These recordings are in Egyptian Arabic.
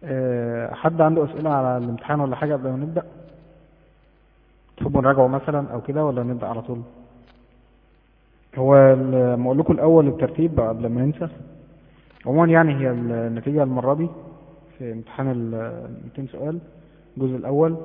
آه، حد عنده أسئلة على الامتحان ولا حاجة قبل ما نبدأ تحبوا نراجعه مثلا أو كده ولا نبدأ على طول هو ال- ما أقول لكم الأول الترتيب قبل ما ننسى عموما يعني هي النتيجة المرة دي في امتحان ال 200 سؤال الجزء الأول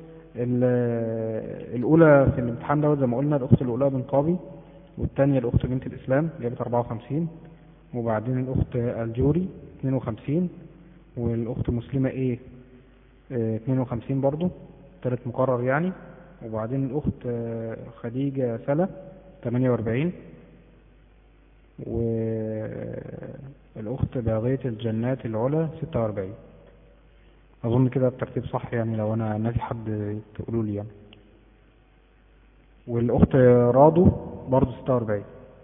ال- الأولى في الامتحان دوت زي ما قلنا الأخت الأولى بن قاضي والثانية الأخت بنت الإسلام جابت 54 وبعدين الأخت الجوري 52 والأخت مسلمة إيه آه، 52 برضو تالت مقرر يعني وبعدين الأخت آه، خديجة سلا 48 والأخت باغية الجنات العلا 46 أظن كده الترتيب صح يعني لو أنا ناسي حد تقولوا لي يعني والأخت رادو برضو 46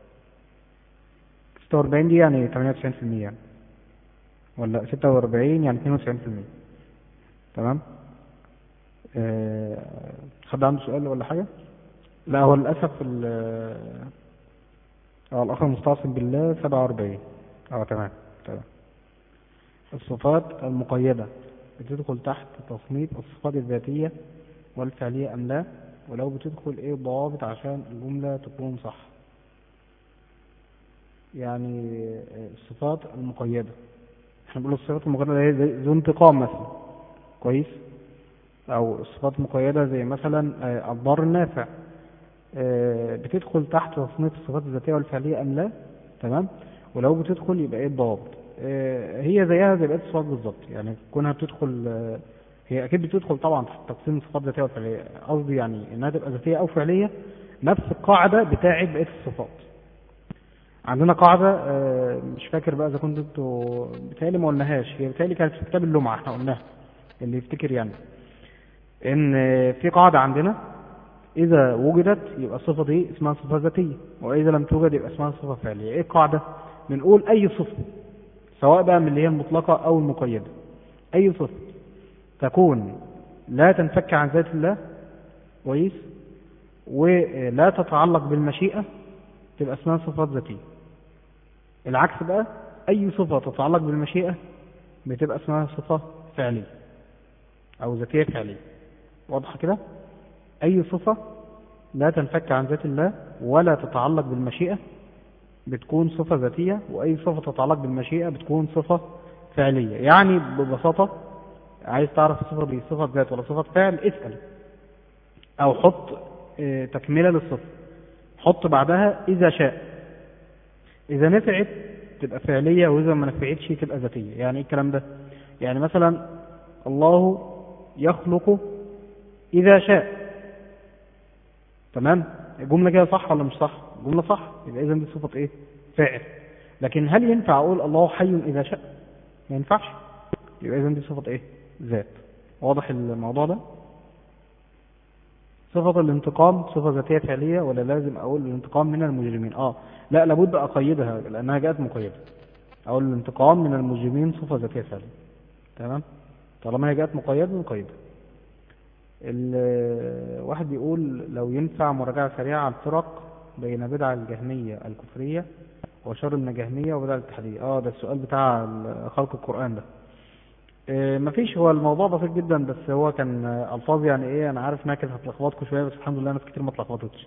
46 دي يعني 98% يعني ولا 46 يعني 92% تمام آه، حد عنده سؤال ولا حاجة لا هو للأسف ال اه الأخ المستعصم بالله 47 اه تمام تمام الصفات المقيدة بتدخل تحت تصنيف الصفات الذاتية والفعلية أم لا ولو بتدخل ايه الضوابط عشان الجملة تكون صح يعني آه، الصفات المقيدة احنا بنقول الصفات المقيدة هي زي ذو انتقام مثلا كويس او الصفات المقيدة زي مثلا آه، الضار النافع آه، بتدخل تحت تصنيف الصفات الذاتية والفعلية ام لا تمام ولو بتدخل يبقى ايه الضوابط آه، هي زيها زي بقية الصفات بالظبط يعني كونها بتدخل آه، هي اكيد بتدخل طبعا تحت تقسيم الصفات الذاتية والفعلية قصدي يعني انها تبقى ذاتية او فعلية نفس القاعدة بتاعت بقية الصفات عندنا قاعدة آه، مش فاكر بقى اذا كنت انتوا بتهيألي ما قلناهاش هي بتهيألي كانت في كتاب اللمعة احنا قلناها اللي يفتكر يعني ان آه، في قاعدة عندنا اذا وجدت يبقى الصفة دي اسمها صفة ذاتية واذا لم توجد يبقى اسمها صفة فعلية ايه القاعدة بنقول اي صفة سواء بقى من اللي هي المطلقة او المقيدة اي صفة تكون لا تنفك عن ذات الله كويس ولا تتعلق بالمشيئة تبقى اسمها صفات ذاتية العكس بقى أي صفة تتعلق بالمشيئة بتبقى اسمها صفة فعلية أو ذاتية فعلية واضحة كده أي صفة لا تنفك عن ذات الله ولا تتعلق بالمشيئة بتكون صفة ذاتية وأي صفة تتعلق بالمشيئة بتكون صفة فعلية يعني ببساطة عايز تعرف الصفة دي صفة ذات ولا صفة فعل اسأل أو حط آه، تكملة للصفة حط بعدها إذا شاء إذا نفعت تبقى فعلية وإذا ما نفعتش تبقى ذاتية يعني إيه الكلام ده يعني مثلا الله يخلق إذا شاء تمام الجملة كده صح ولا مش صح الجملة صح يبقى إذا دي صفة إيه فاعل لكن هل ينفع أقول الله حي إذا شاء ما ينفعش يبقى إذا دي صفة إيه ذات واضح الموضوع ده صفة الانتقام صفة ذاتية فعلية ولا لازم أقول الانتقام من المجرمين آه لا لابد أقيدها لأنها جاءت مقيدة أقول الانتقام من المجرمين صفة ذاتية فعلية تمام طالما هي جاءت مقيدة نقيدها ال- واحد بيقول لو ينفع مراجعة سريعة على الفرق بين بدع الجهمية الكفرية وشر من الجهمية وبدع الاتحادية اه ده السؤال بتاع ال- خلق القرآن ده آه، مفيش هو الموضوع بسيط جدا بس هو كان آه، الفاظ يعني ايه انا عارف انها كانت هتلخبطكم شويه بس الحمد لله ناس كتير ما اتلخبطتش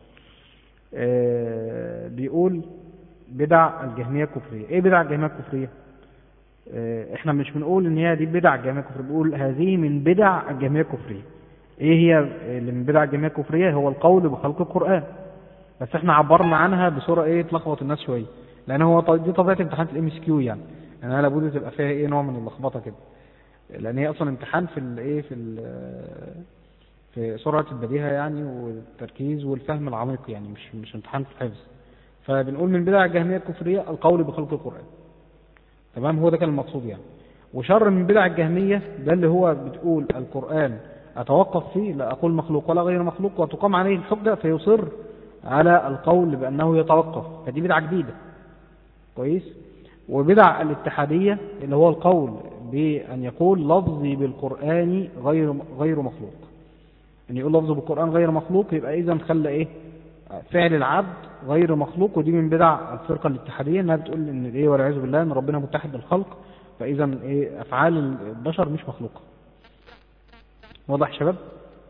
آه، بيقول بدع الجهميه الكفريه ايه بدع الجهميه الكفريه آه، احنا مش بنقول ان هي دي بدع الجهميه الكفريه بنقول هذه من بدع الجهميه الكفريه ايه هي اللي من بدع الجهميه الكفريه هو القول بخلق القران بس احنا عبرنا عنها بصوره ايه تلخبط الناس شويه لان هو ط- دي طبيعه امتحانات الام اس كيو يعني انها لابد تبقى فيها ايه نوع من اللخبطه كده لان هي اصلا امتحان في الايه في ال- في سرعه البديهه يعني والتركيز والفهم العميق يعني مش مش امتحان في الحفظ فبنقول من بدع الجهميه الكفريه القول بخلق القران تمام هو ده كان المقصود يعني وشر من بدع الجهميه ده اللي هو بتقول القران اتوقف فيه لا اقول مخلوق ولا غير مخلوق وتقام عليه الحجه فيصر على القول بانه يتوقف فدي بدعه جديده كويس وبدع الاتحادية اللي هو القول بأن يقول لفظي بالقرآن غير غير مخلوق أن يقول لفظه بالقرآن غير مخلوق يبقى إذا خلى إيه فعل العبد غير مخلوق ودي من بدع الفرقة الاتحادية إنها بتقول إن إيه والعياذ بالله إن ربنا متحد بالخلق فإذا إيه أفعال البشر مش مخلوقة واضح يا شباب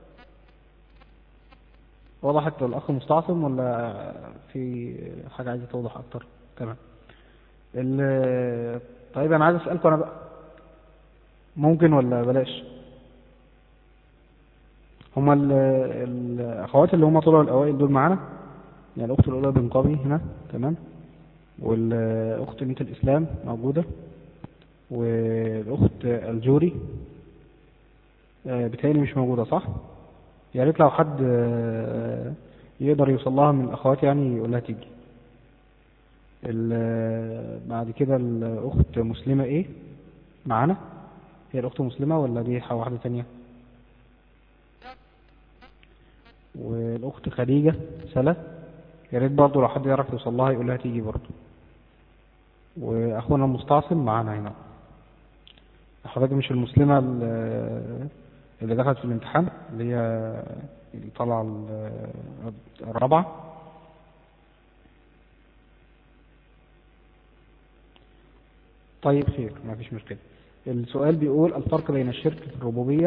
وضحت الأخ مستعصم ولا في حاجة عايزة توضح أكتر تمام ال- طيب أنا عايز أسألكم أنا بقى ممكن ولا بلاش هما ال- الأخوات اللي هما طلعوا الأوائل دول معانا يعني الأخت الأولى بنقابي هنا تمام والأخت ميت الإسلام موجودة والأخت الجوري آه، بتهيألي مش موجودة صح؟ يا ريت لو حد آه، يقدر يوصل لها من الأخوات يعني يقول لها تيجي ال- بعد كده الأخت مسلمة إيه معانا هي الأخت مسلمة ولا دي ح- واحدة تانية والأخت خديجة سلا يا ريت برضه لو حد يعرف يوصل لها يقول لها تيجي برضه وأخونا المستعصم معانا هنا حضرتك مش المسلمة ال- اللي دخلت في الامتحان اللي هي اللي طالعة ال- الرابعة طيب خير ما فيش مشكلة السؤال بيقول الفرق بين الشرك في الربوبية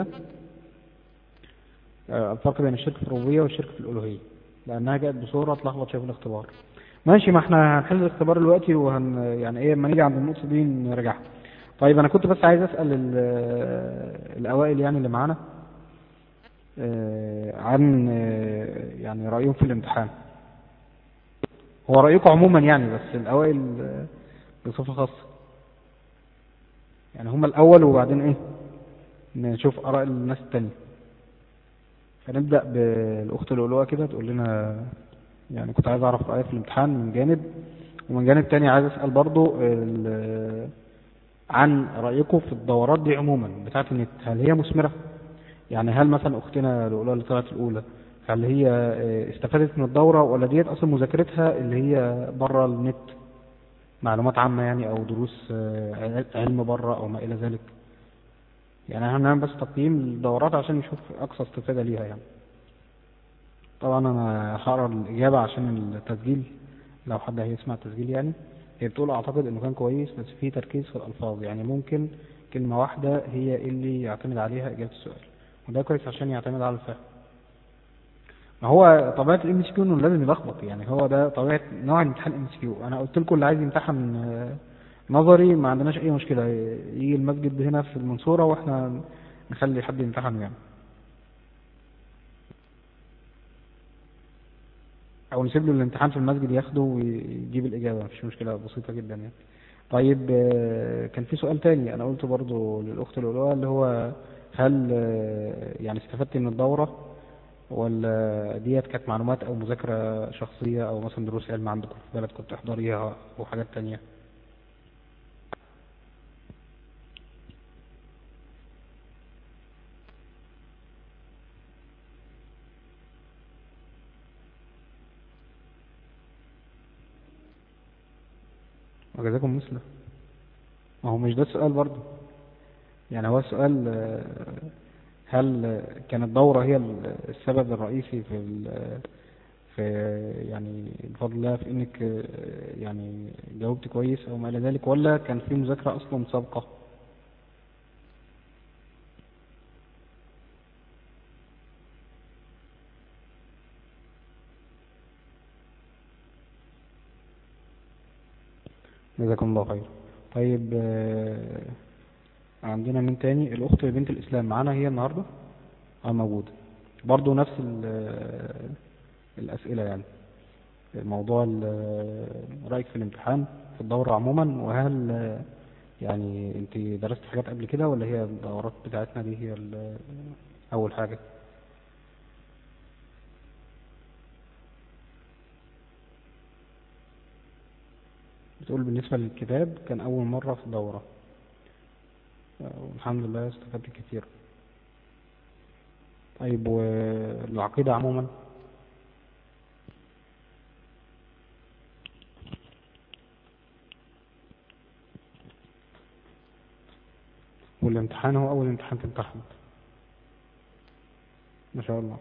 آه، الفرق بين الشرك في الربوبية والشرك في الألوهية لأنها جاءت بصورة تلخبط شوية في الاختبار ماشي ما احنا هنحل الاختبار دلوقتي وهن يعني ايه لما نيجي عند النقطة دي نرجعها طيب انا كنت بس عايز اسأل ال- الاوائل يعني اللي معانا آه، عن آه، يعني رأيهم في الامتحان هو رأيكم عموما يعني بس الاوائل آه، بصفة خاصة يعني هم الاول وبعدين ايه نشوف اراء الناس التانية فنبدأ بالاخت الاولوة كده تقول لنا يعني كنت عايز اعرف رأيها في الامتحان من جانب ومن جانب تاني عايز اسأل برضو ال- عن رأيكم في الدورات دي عموما بتاعة النت هل هي مثمرة يعني هل مثلا اختنا الاولى اللي طلعت الاولى هل هي اه، استفادت من الدورة ولا ديت اصلا مذاكرتها اللي هي بره النت معلومات عامة يعني او دروس اه، علم بره او ما الى ذلك يعني احنا هنعمل بس تقييم الدورات عشان نشوف اقصى استفادة ليها يعني طبعا انا هقرا الاجابة عشان التسجيل لو حد هيسمع التسجيل يعني هي بتقول اعتقد انه كان كويس بس في تركيز في الالفاظ يعني ممكن كلمة واحدة هي اللي يعتمد عليها اجابة السؤال وده كويس عشان يعتمد على الفهم ما هو طبيعة الام اس كيو انه لازم يلخبط يعني هو ده طبيعة نوع الامتحان ام اس كيو انا قلت لكم اللي عايز يمتحن آه، نظري ما عندناش اي مشكلة يجي المسجد هنا في المنصورة واحنا نخلي حد يمتحن يعني او نسيب له الامتحان في المسجد ياخده ويجيب الاجابه مفيش مشكله بسيطه جدا يعني طيب آه، كان في سؤال تاني انا قلته برضو للاخت الاولى اللي هو هل آه، يعني استفدت من الدوره ولا ديت كانت معلومات او مذاكره شخصيه او مثلا دروس علم عندكم في بلدكم بتحضريها او حاجات تانية وجزاكم مثله ما هو مش ده السؤال برضه يعني هو السؤال آه، هل كانت الدورة هي ال- السبب الرئيسي في ال- في يعني بفضل الله في انك آه، يعني جاوبت كويس او ما الى ذلك ولا كان في مذاكرة اصلا سابقة جزاكم الله خير طيب آه، عندنا من تاني الأخت بنت الإسلام معانا هي النهاردة اه موجودة برضو نفس ال- آه، الأسئلة يعني الموضوع ال- رأيك في الامتحان في الدورة عموما وهل آه، يعني انت درست حاجات قبل كده ولا هي الدورات بتاعتنا دي هي ال- أول حاجة بتقول بالنسبة للكتاب كان أول مرة في الدورة والحمد لله استفدت كتير طيب والعقيدة عموما والامتحان هو أول امتحان تمتحن ما شاء الله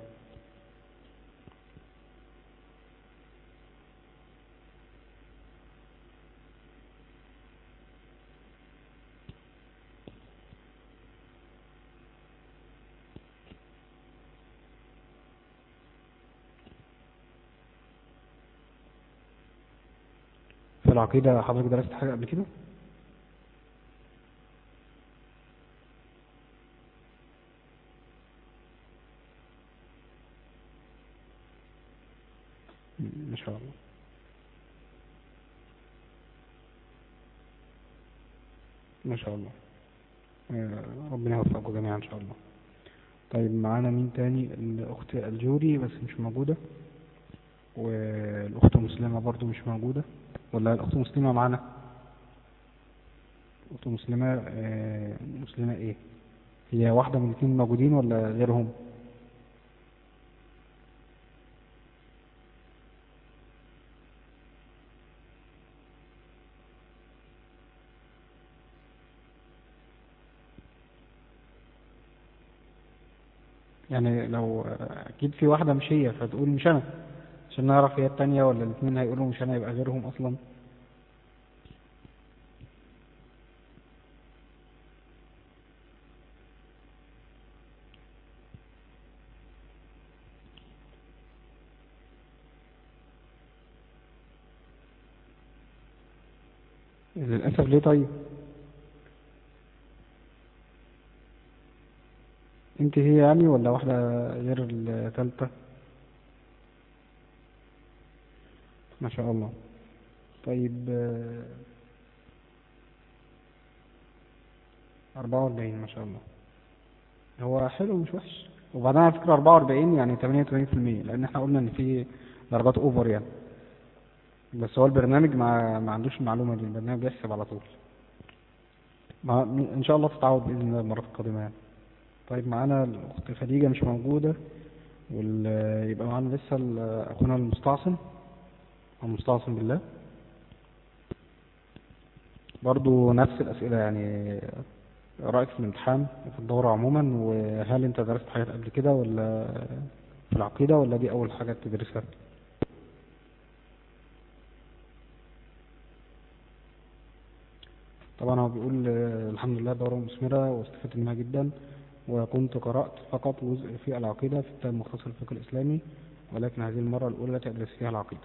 في العقيدة حضرتك درست حاجة قبل كده ما شاء الله ما شاء الله آه، ربنا يوفقكم جميعا ان شاء الله طيب معانا مين تاني الاخت الجوري بس مش موجودة والاخت مسلمة برضو مش موجودة ولا الاخت مسلمة معانا الاخت مسلمة آه، مسلمة ايه هي واحدة من الاثنين موجودين ولا غيرهم يعني لو اكيد في واحدة مش هي فتقول مش انا عشان نعرف هي التانية ولا الاثنين هيقولوا مش انا يبقى غيرهم اصلا للأسف ليه طيب انت هي يعني ولا واحدة غير الثالثة ما شاء الله طيب آه، أربعة وأربعين ما شاء الله هو حلو مش وحش وبعدين على فكرة أربعة وأربعين يعني تمانية وتمانين في المية لأن احنا قلنا إن في درجات أوفر يعني بس هو البرنامج ما, ما عندوش المعلومة دي البرنامج بيحسب على طول ما إن شاء الله تتعود بإذن الله المرات القادمة يعني طيب معانا الأخت خديجة مش موجودة وال... يبقى معانا لسه ال- أخونا المستعصم أو مستعصم بالله برضو نفس الأسئلة يعني رأيك في الامتحان في الدورة عموما وهل أنت درست حاجات قبل كده ولا في العقيدة ولا دي أول حاجة تدرسها طبعا هو بيقول آه، الحمد لله دورة مثمرة واستفدت منها جدا وكنت قرأت فقط جزء في العقيدة في كتاب مختصر الفقه الإسلامي ولكن هذه المرة الأولى التي أدرس فيها العقيدة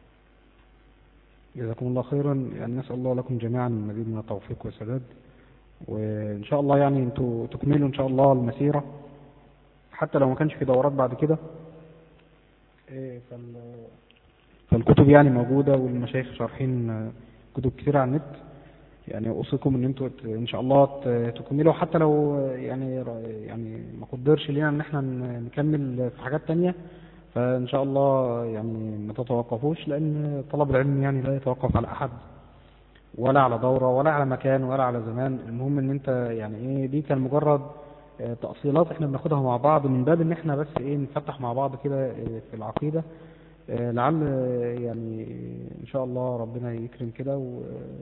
جزاكم الله خيرا يعني نسأل الله لكم جميعا المزيد من التوفيق والسداد وإن شاء الله يعني أنتوا تكملوا إن شاء الله المسيرة حتى لو ما كانش في دورات بعد كده إيه، فال- فالكتب يعني موجودة والمشايخ شارحين آه، كتب كتير على النت يعني اوصيكم ان انتوا ت- ان شاء الله ت- تكملوا حتى لو يعني يعني ما قدرش لينا ان احنا ن- نكمل في حاجات تانية فان شاء الله يعني ما تتوقفوش لان طلب العلم يعني لا يتوقف على احد ولا على دورة ولا على مكان ولا على زمان المهم ان انت يعني ايه دي كان مجرد آه، تأصيلات احنا بناخدها مع بعض من باب ان احنا بس ايه نفتح مع بعض كده آه، في العقيدة آه، لعل آه، يعني ان شاء الله ربنا يكرم كده و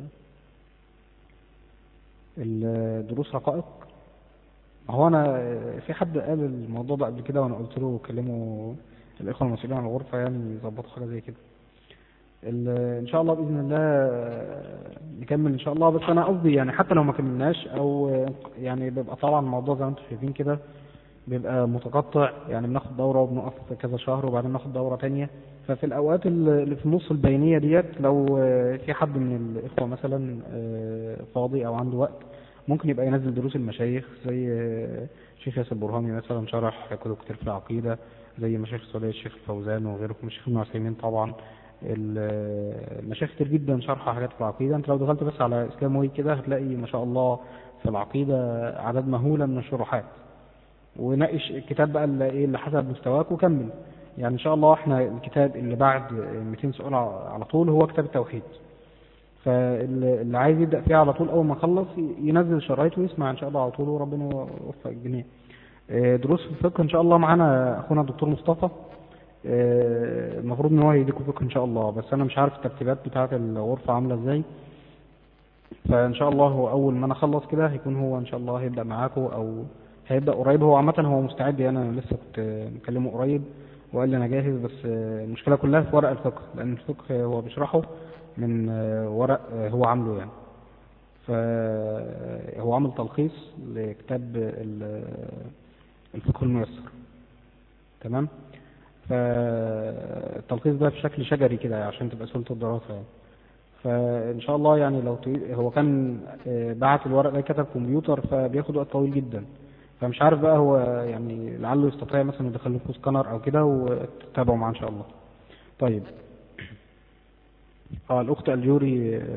الدروس رقائق هو انا في حد قال الموضوع ده قبل كده وانا قلت له كلموا الاخوه المسؤولين عن الغرفه يعني يظبطوا حاجه زي كده ال- ان شاء الله باذن الله نكمل ان شاء الله بس انا قصدي يعني حتى لو ما كملناش او يعني بيبقى طبعا الموضوع زي ما انتم شايفين كده بيبقى متقطع يعني بناخد دورة وبنقف كذا شهر وبعدين ناخد دورة تانية ففي الأوقات اللي في النص البينية ديت لو في حد من الإخوة مثلا فاضي أو عنده وقت ممكن يبقى ينزل دروس المشايخ زي شيخ ياسر برهامي مثلا شرح كتب كتير في العقيدة زي مشايخ السعودية الشيخ الفوزان وغيرهم الشيخ ابن عثيمين طبعا المشايخ كتير جدا شرح حاجات في العقيدة انت لو دخلت بس على اسلام وي كده هتلاقي ما شاء الله في العقيدة عدد مهولة من الشروحات وناقش الكتاب بقى اللي ايه اللي حسب مستواك وكمل يعني ان شاء الله احنا الكتاب اللي بعد 200 سؤال على طول هو كتاب التوحيد فاللي عايز يبدأ فيه على طول اول ما يخلص ينزل شرايط ويسمع ان شاء الله على طول وربنا يوفق الجميع دروس في الفقه ان شاء الله معانا اخونا الدكتور مصطفى المفروض ان هو يديكم فقه ان شاء الله بس انا مش عارف الترتيبات بتاعه الغرفه عامله ازاي فان شاء الله هو اول ما انا اخلص كده هيكون هو ان شاء الله هيبدا معاكم او هيبدا قريب هو عامه هو مستعد يعني انا لسه كنت مكلمه قريب وقال لي انا جاهز بس المشكله كلها في ورق الفقه لان الفقه هو بيشرحه من ورق هو عامله يعني فهو عامل تلخيص لكتاب الفقه الميسر تمام فالتلخيص ده بشكل شجري كده عشان تبقى سهولة الدراسة يعني فإن شاء الله يعني لو طويل هو كان آه، بعت الورق ده كتب كمبيوتر فبياخد وقت طويل جدا فمش عارف بقى هو يعني لعله يستطيع مثلا يدخل لكم سكانر أو كده وتتابعوا معاه إن شاء الله طيب اه الأخت الجوري آه،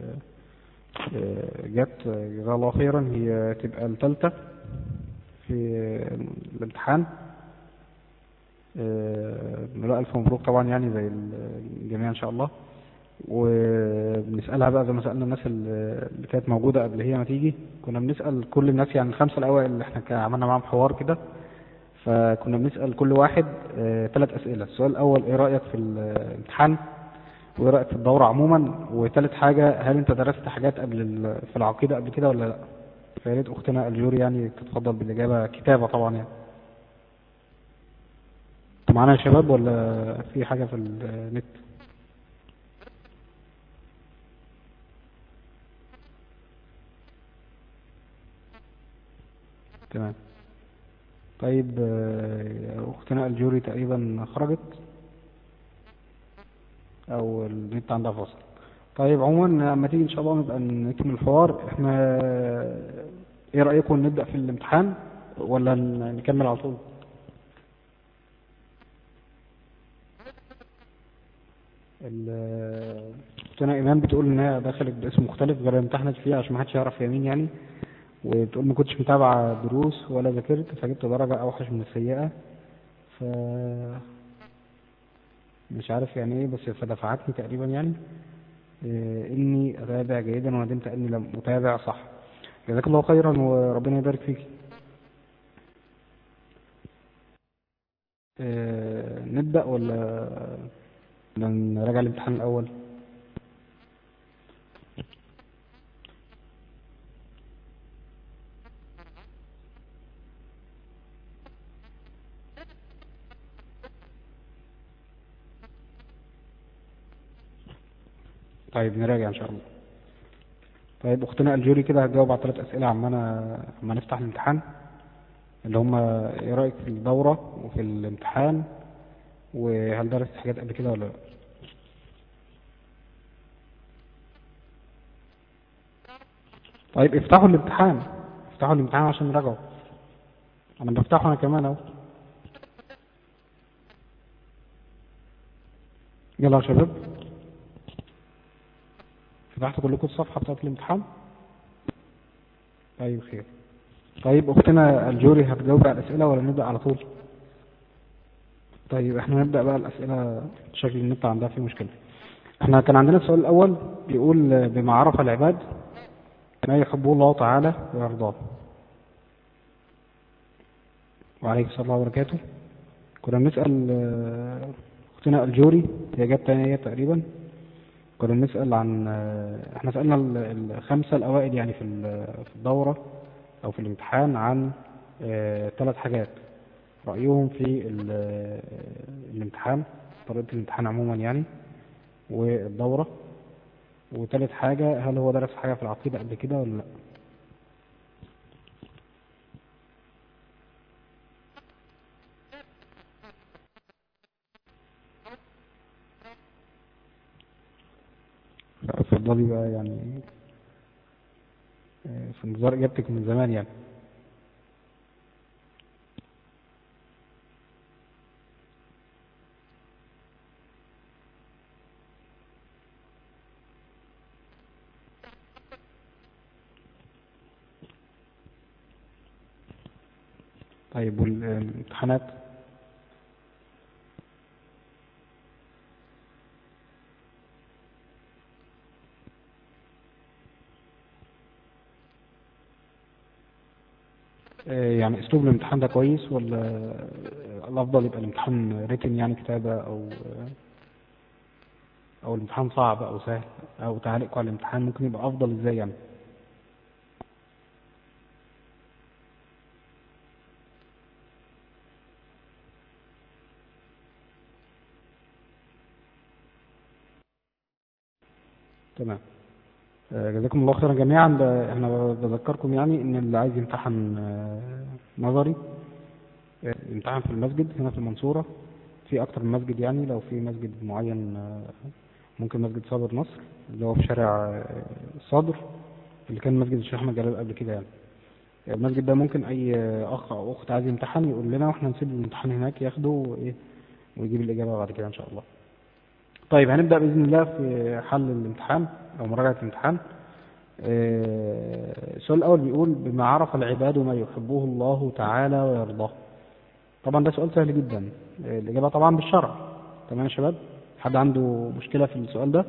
آه، جت آه، جزاها الله خيرا هي تبقى الثالثة في الامتحان آه، لا ألف مبروك طبعا يعني زي الجميع إن شاء الله وبنسألها بقى زي ما سألنا الناس اللي اللي كانت موجودة قبل هي ما تيجي كنا بنسأل كل الناس يعني الخمسة الأوائل اللي احنا كان عملنا معاهم حوار كده فكنا بنسأل كل واحد ثلاث أسئلة السؤال الأول إيه رأيك في الامتحان وإيه رأيك في الدورة عموما وثالث حاجة هل أنت درست حاجات قبل ال- في العقيدة قبل كده ولا لأ فيا ريت أختنا الجوري يعني تتفضل بالإجابة كتابة طبعا يعني انتوا معانا يا شباب ولا في حاجة في النت تمام طيب آه، اختنا الجوري تقريبا خرجت او النت عندها فاصل طيب عموما لما تيجي ان شاء الله نبقى نكمل الحوار احنا ايه رأيكم نبدأ في الامتحان ولا ن- نكمل على طول ال- اختنا ايمان بتقول ان هي دخلت باسم مختلف غير اللي امتحنت فيه عشان ما حدش يعرف هي مين يعني وبتقول ما كنتش متابعة دروس ولا ذاكرت فجبت درجة اوحش من السيئة ف مش عارف يعني ايه بس فدفعتني تقريبا يعني إيه، اني اتابع جيدا وندمت اني لم اتابع صح جزاك الله خيرا وربنا يبارك فيك إيه، نبدأ ولا ولا نراجع الامتحان الأول طيب نراجع إن شاء الله طيب أختنا الجوري كده هتجاوب على ثلاث أسئلة عمالنا عما نفتح الامتحان اللي هم إيه رأيك في الدورة وفي الامتحان وهل درست حاجات قبل كده ولا لا طيب افتحوا الامتحان افتحوا الامتحان عشان نراجعه انا بفتحه انا كمان اهو يلا يا شباب فتحتوا كلكم الصفحة بتاعت الامتحان طيب خير طيب اختنا الجوري هتجاوب على الاسئلة ولا نبدأ على طول طيب احنا نبدأ بقى الاسئلة شكل النت عندها فيه مشكلة احنا كان عندنا السؤال الاول بيقول بما عرف العباد ما يحبه الله تعالى ويرضاه وعليكم السلام ورحمة الله وبركاته كنا بنسأل آه، أختنا الجوري هي جت تاني هي تقريبا كنا بنسأل عن آه، احنا سألنا ال- الخمسة الأوائل يعني في ال- في الدورة أو في الامتحان عن ثلاث حاجات رأيهم في ال- آه، الامتحان طريقة الامتحان عموما يعني والدورة وثالث حاجة هل هو درس حاجة في العقيدة قبل كده ولا لا لا اتفضلي بقى يعني آه، في انتظار اجابتك من زمان يعني طيب والامتحانات آه، يعني اسلوب الامتحان ده كويس ولا آه، الافضل يبقى الامتحان ريتن يعني كتابة او آه، او الامتحان صعب او سهل او تعليقكم على الامتحان ممكن يبقى افضل ازاي يعني تمام آه، جزاكم الله خيرا جميعا ب- احنا بذكركم يعني ان اللي عايز يمتحن آه، نظري آه، يمتحن في المسجد هنا في المنصورة في اكتر من مسجد يعني لو في مسجد معين آه، ممكن مسجد صابر نصر اللي هو في شارع آه، صدر اللي كان مسجد الشيخ احمد جلال قبل كده يعني المسجد ده ممكن اي اخ او اخت عايز يمتحن يقول لنا واحنا نسيب الامتحان هناك ياخده وايه ويجيب الاجابه بعد كده ان شاء الله طيب هنبدا باذن الله في حل الامتحان او مراجعه الامتحان آه، السؤال الاول بيقول بما عرف العباد ما يحبه الله تعالى ويرضاه طبعا ده سؤال سهل جدا آه، الاجابه طبعا بالشرع تمام يا شباب حد عنده مشكله في السؤال ده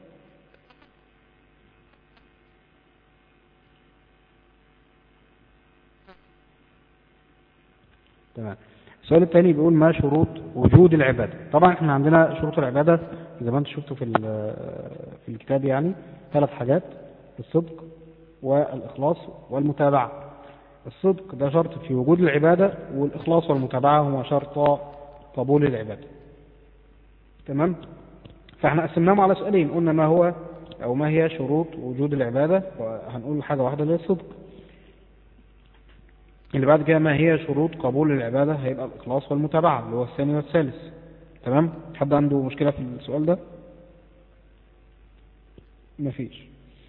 تمام السؤال الثاني بيقول ما شروط وجود العبادة طبعا احنا عندنا شروط العبادة زي ما انت شفتوا في ال- في الكتاب يعني ثلاث حاجات الصدق والإخلاص والمتابعة الصدق ده شرط في وجود العبادة والإخلاص والمتابعة هما شرط قبول العبادة تمام فاحنا قسمناهم على سؤالين قلنا ما هو أو ما هي شروط وجود العبادة وهنقول حاجة واحدة اللي هي الصدق اللي بعد كده ما هي شروط قبول العبادة هيبقى الإخلاص والمتابعة اللي هو الثاني والثالث تمام حد عنده مشكلة في السؤال ده مفيش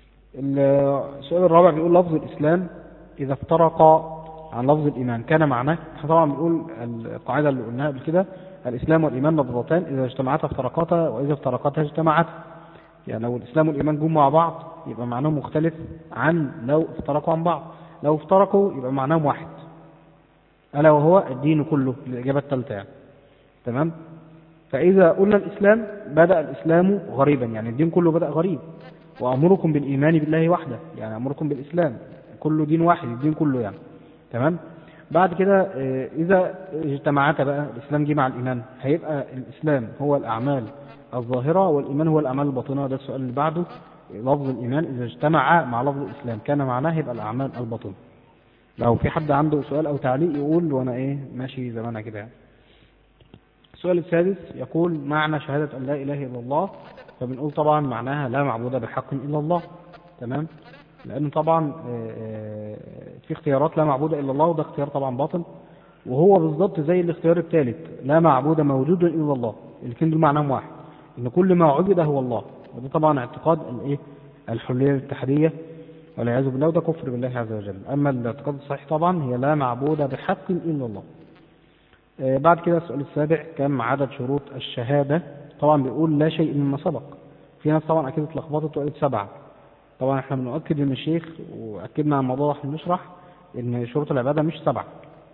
السؤال الرابع بيقول لفظ الإسلام إذا افترق عن لفظ الإيمان كان معناه احنا طبعا بنقول القاعدة اللي قلناها قبل كده الإسلام والإيمان لفظتان إذا اجتمعتا افترقتا وإذا افترقتا اجتمعتا يعني لو الإسلام والإيمان جم مع بعض يبقى معناهم مختلف عن لو افترقوا عن بعض لو افترقوا يبقى معناهم واحد ألا وهو الدين كله الإجابة الثالثة يعني تمام فإذا قلنا الإسلام بدأ الإسلام غريبا يعني الدين كله بدأ غريب وأمركم بالإيمان بالله وحده يعني أمركم بالإسلام كله دين واحد الدين كله يعني تمام بعد كده آه، إذا اجتمعتا بقى الإسلام جه مع الإيمان هيبقى الإسلام هو الأعمال الظاهرة والإيمان هو الأعمال الباطنة ده السؤال اللي بعده لفظ الإيمان إذا اجتمع مع لفظ الإسلام كان معناه يبقى الأعمال الباطنة لو في حد عنده سؤال أو تعليق يقول وأنا إيه ماشي زي ما أنا كده يعني السؤال السادس يقول معنى شهادة أن لا إله إلا الله فبنقول طبعا معناها لا معبود بحق إلا الله تمام لأنه طبعا آه، آه، في اختيارات لا معبود إلا الله وده اختيار طبعا باطل وهو بالضبط زي الاختيار الثالث لا معبود موجود إلا الله الاثنين دول معناهم واحد إن كل ما عبد هو الله وده طبعا اعتقاد الإيه الحلية الاتحادية والعياذ بالله وده كفر بالله عز وجل أما الاعتقاد الصحيح طبعا هي لا معبود بحق إلا الله آه، بعد كده السؤال السابع كم عدد شروط الشهادة طبعا بيقول لا شيء مما سبق في ناس طبعا أكيد اتلخبطت وقالت سبعة طبعا احنا بنؤكد من الشيخ وأكدنا على الموضوع ده احنا بنشرح إن شروط العبادة مش سبعة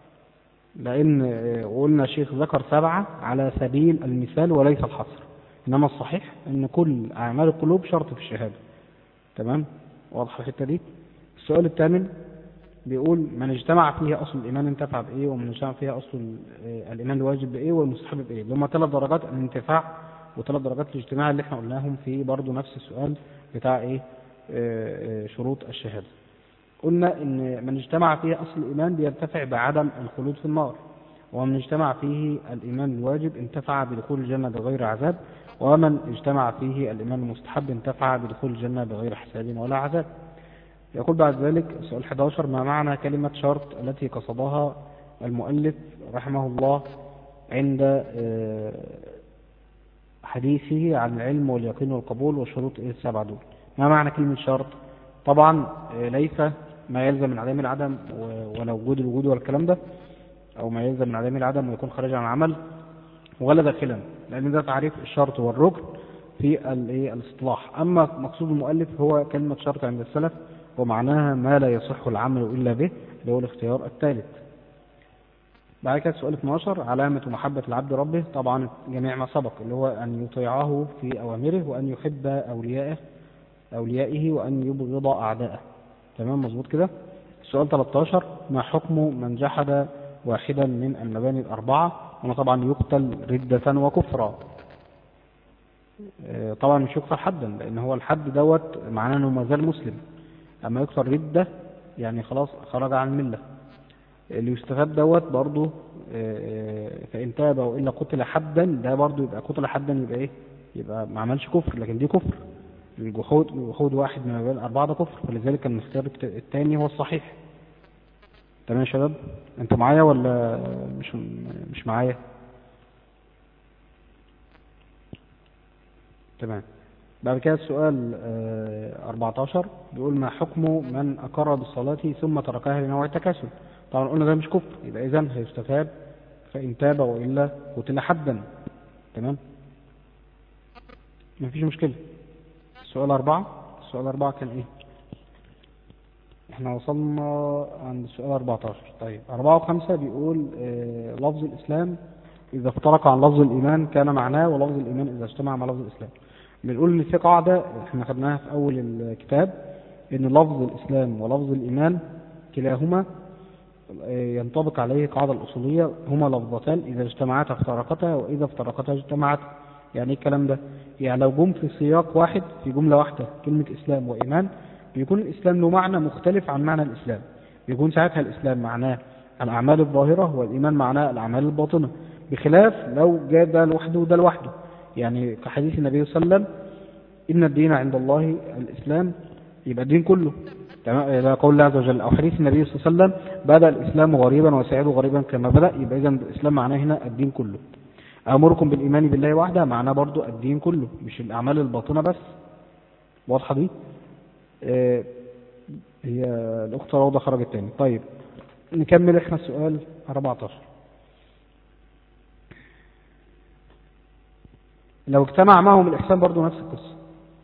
لأن آه، قلنا الشيخ ذكر سبعة على سبيل المثال وليس الحصر إنما الصحيح إن كل أعمال القلوب شرط في الشهادة تمام واضحة الحتة دي السؤال الثامن بيقول من اجتمع فيه أصل الإيمان انتفع بإيه ومن اجتمع فيها أصل ال- آه، الإيمان الواجب بإيه والمستحب بإيه اللي هم ثلاث درجات الانتفاع وثلاث درجات الاجتماع اللي احنا قلناهم في برضو نفس السؤال بتاع إيه آه، آه، شروط الشهادة قلنا إن من اجتمع فيه أصل الإيمان بيرتفع بعدم الخلود في النار ومن اجتمع فيه الإيمان الواجب انتفع بدخول الجنة بغير عذاب ومن اجتمع فيه الإيمان المستحب انتفع بدخول الجنة بغير حساب ولا عذاب يقول بعد ذلك سؤال 11 ما معنى كلمة شرط التي قصدها المؤلف رحمه الله عند آه، حديثه عن العلم واليقين والقبول والشروط إيه السبعة دول ما معنى كلمة شرط طبعا آه، ليس ما يلزم من عدم العدم و- ولا وجود الوجود ولا الكلام ده أو ما يلزم من عدم العدم ويكون خارج عن العمل ولا داخلا لأن ده تعريف الشرط والركن في الإيه؟ الاصطلاح أما مقصود المؤلف هو كلمة شرط عند السلف ومعناها ما لا يصح العمل إلا به اللي هو الاختيار الثالث بعد كده سؤال 12 علامة محبة العبد ربه طبعا جميع ما سبق اللي هو أن يطيعه في أوامره وأن يحب أوليائه أوليائه وأن يبغض أعداءه تمام مظبوط كده السؤال 13 ما حكم من جحد واحدا من المباني الأربعة وأنا طبعا يقتل ردة وكفرا آه، طبعا مش يقتل حدا لأن هو الحد دوت معناه أنه ما زال مسلم أما يقتل ردة يعني خلاص خرج عن الملة اللي يستفاد دوت برضه آه، فإن تاب وإلا قتل حدا ده برضه يبقى قتل حدا يبقى إيه يبقى ما عملش كفر لكن دي كفر الجحود جحود واحد من المباني الأربعة ده كفر فلذلك كان الاختيار الت- التاني هو الصحيح تمام يا شباب انتوا معايا ولا مش مش معايا تمام بعد كده السؤال آه، 14 بيقول ما حكم من أقر بالصلاة ثم تركها لنوع التكاسل طبعا قلنا ده مش كفر يبقى إذا هيستفاد فإن تاب وإلا قتل حدا تمام مفيش مشكلة السؤال أربعة السؤال أربعة كان إيه احنا وصلنا عند السؤال 14 طيب أربعة وخمسة بيقول آه، لفظ الإسلام إذا افترق عن لفظ الإيمان كان معناه ولفظ الإيمان إذا اجتمع مع لفظ الإسلام بنقول إن في قاعدة احنا خدناها في أول الكتاب إن لفظ الإسلام ولفظ الإيمان كلاهما آه، ينطبق عليه القاعدة الأصولية هما لفظتان إذا اجتمعتا افترقتا وإذا افترقتا اجتمعتا يعني ايه الكلام ده؟ يعني لو جم في سياق واحد في جملة واحدة كلمة إسلام وإيمان بيكون الإسلام له معنى مختلف عن معنى الإسلام بيكون ساعتها الإسلام معناه الأعمال الظاهرة والإيمان معناه الأعمال الباطنة بخلاف لو جاء ده لوحده وده لوحده يعني كحديث النبي صلى الله عليه وسلم إن الدين عند الله الإسلام يبقى الدين كله تمام إلى قول الله عز وجل أو حديث النبي صلى الله عليه وسلم بدأ الإسلام غريبا وسيعود غريبا كما بدأ يبقى إذا الإسلام معناه هنا الدين كله أمركم بالإيمان بالله وحده معناه برضو الدين كله مش الأعمال الباطنة بس واضحة دي آه، هي الأخت روضة خرجت تاني طيب نكمل احنا السؤال 14 لو اجتمع معهم الإحسان برضو نفس القصة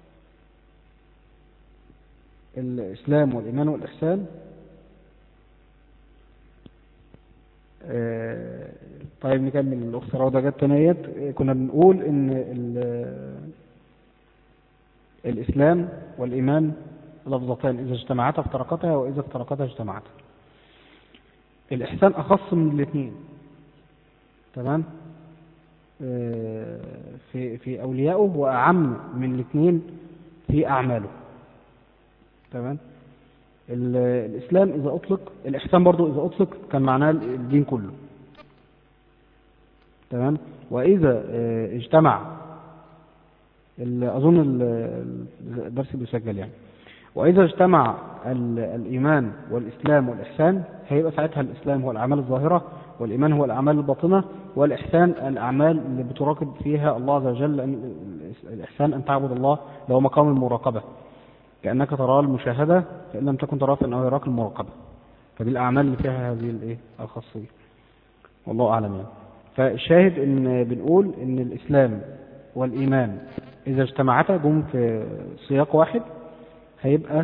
الإسلام والإيمان والإحسان آه، طيب نكمل الأخت روضة جت تانيت آه، كنا بنقول إن ال- الإسلام والإيمان لفظتان إذا اجتمعتا افترقتا وإذا افترقتا اجتمعتا الإحسان أخص من الاثنين تمام آه، في في أوليائه وأعم من الاثنين في أعماله تمام ال- الإسلام إذا أطلق الإحسان برضو إذا أطلق كان معناه الدين كله تمام وإذا آه، اجتمع ال- أظن ال- ال- الدرس بيسجل يعني وإذا اجتمع ال- الإيمان والإسلام والإحسان هيبقى ساعتها الإسلام هو الأعمال الظاهرة والإيمان هو الأعمال الباطنة والإحسان الأعمال اللي بتراقب فيها الله عز وجل لأن الإحسان أن تعبد الله اللي هو مقام المراقبة كأنك تراه المشاهدة فإن لم تكن تراه فإنه يراك المراقبة فدي الأعمال اللي فيها هذه الإيه الخاصية والله أعلم يعني فالشاهد إن بنقول إن الإسلام والإيمان إذا اجتمعتا جم في سياق واحد هيبقى